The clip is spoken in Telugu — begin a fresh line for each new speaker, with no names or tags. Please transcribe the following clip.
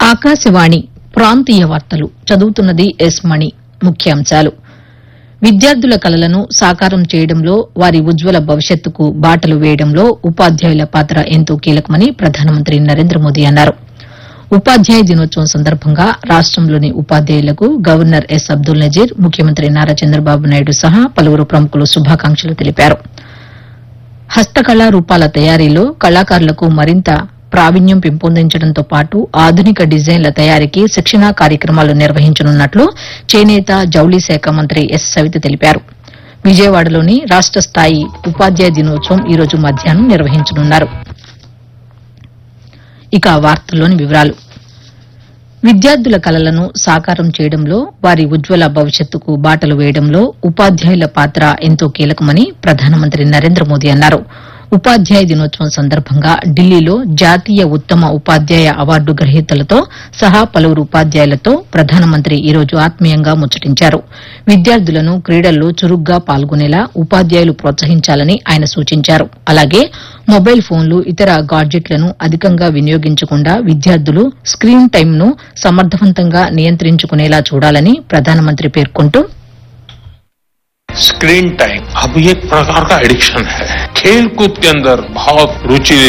ఆకాశవాణి ప్రాంతీయ వార్తలు చదువుతున్నది ఎస్ మణి ముఖ్యాంశాలు విద్యార్థుల కలలను సాకారం చేయడంలో వారి ఉజ్వల భవిష్యత్తుకు బాటలు వేయడంలో ఉపాధ్యాయుల పాత్ర ఎంతో కీలకమని ప్రధానమంత్రి నరేంద్ర మోదీ అన్నారు ఉపాధ్యాయ దినోత్సవం సందర్భంగా రాష్టంలోని ఉపాధ్యాయులకు గవర్నర్ ఎస్ అబ్దుల్ నజీర్ ముఖ్యమంత్రి నారా చంద్రబాబు నాయుడు సహా పలువురు ప్రముఖులు శుభాకాంక్షలు తెలిపారు హస్తకళా రూపాల తయారీలో కళాకారులకు మరింత ప్రావీణ్యం పెంపొందించడంతో పాటు ఆధునిక డిజైన్ల తయారీకి శిక్షణా కార్యక్రమాలు నిర్వహించనున్నట్లు చేనేత జౌళి శాఖ మంత్రి ఎస్ సవిత తెలిపారు విజయవాడలోని రాష్ట స్థాయి ఉపాధ్యాయ దినోత్సవం ఈ రోజు మధ్యాహ్నం నిర్వహించనున్నారు ఇక వార్తల్లోని వివరాలు విద్యార్థుల కలలను సాకారం చేయడంలో వారి ఉజ్వల భవిష్యత్తుకు బాటలు వేయడంలో ఉపాధ్యాయుల పాత్ర ఎంతో కీలకమని ప్రధానమంత్రి నరేంద్ర మోదీ అన్నారు ఉపాధ్యాయ దినోత్సవం సందర్భంగా ఢిల్లీలో జాతీయ ఉత్తమ ఉపాధ్యాయ అవార్డు గ్రహీతలతో సహా పలువురు ఉపాధ్యాయులతో ప్రధానమంత్రి ఈ రోజు ఆత్మీయంగా ముచ్చటించారు విద్యార్థులను క్రీడల్లో చురుగ్గా పాల్గొనేలా ఉపాధ్యాయులు ప్రోత్సహించాలని ఆయన సూచించారు అలాగే మొబైల్ ఫోన్లు ఇతర గాడ్జెట్లను అధికంగా వినియోగించకుండా విద్యార్థులు స్క్రీన్ టైంను సమర్థవంతంగా నియంత్రించుకునేలా చూడాలని ప్రధానమంత్రి పేర్కొంటూ
स्क्रीन टाइम अब ये एक प्रकार का एडिक्शन है खेल कूद के अंदर बहुत रुचि ले